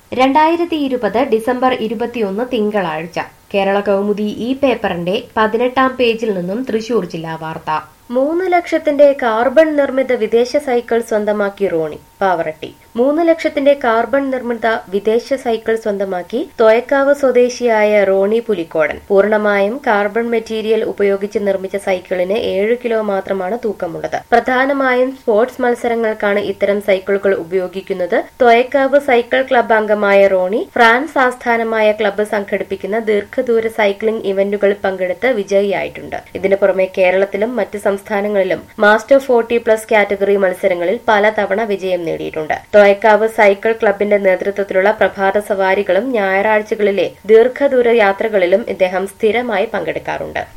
രണ്ടായിരത്തി ഇരുപത് ഡിസംബർ ഇരുപത്തിയൊന്ന് തിങ്കളാഴ്ച കേരള കൗമുദി ഈ പേപ്പറിന്റെ പതിനെട്ടാം പേജിൽ നിന്നും തൃശൂർ ജില്ലാ വാർത്ത മൂന്ന് ലക്ഷത്തിന്റെ കാർബൺ നിർമ്മിത വിദേശ സൈക്കിൾ സ്വന്തമാക്കി റോണി പാവറട്ടി മൂന്ന് ലക്ഷത്തിന്റെ കാർബൺ നിർമ്മിത വിദേശ സൈക്കിൾ സ്വന്തമാക്കി തോയക്കാവ് സ്വദേശിയായ റോണി പുലിക്കോടൻ പൂർണ്ണമായും കാർബൺ മെറ്റീരിയൽ ഉപയോഗിച്ച് നിർമ്മിച്ച സൈക്കിളിന് ഏഴ് കിലോ മാത്രമാണ് തൂക്കമുള്ളത് പ്രധാനമായും സ്പോർട്സ് മത്സരങ്ങൾക്കാണ് ഇത്തരം സൈക്കിളുകൾ ഉപയോഗിക്കുന്നത് തോയക്കാവ് സൈക്കിൾ ക്ലബ് അംഗമായ റോണി ഫ്രാൻസ് ആസ്ഥാനമായ ക്ലബ്ബ് സംഘടിപ്പിക്കുന്ന ദീർഘദൂര സൈക്ലിംഗ് ഇവന്റുകളിൽ പങ്കെടുത്ത് വിജയിയായിട്ടുണ്ട് ഇതിനു പുറമെ കേരളത്തിലും മറ്റ് സംസ്ഥാനങ്ങളിലും മാസ്റ്റർ ഫോർട്ടി പ്ലസ് കാറ്റഗറി മത്സരങ്ങളിൽ പലതവണ വിജയം നേടിയിട്ടുണ്ട് തോയക്കാവ് സൈക്കിൾ ക്ലബിന്റെ നേതൃത്വത്തിലുള്ള പ്രഭാത സവാരികളും ഞായറാഴ്ചകളിലെ ദീർഘദൂര യാത്രകളിലും ഇദ്ദേഹം സ്ഥിരമായി പങ്കെടുക്കാറുണ്ട്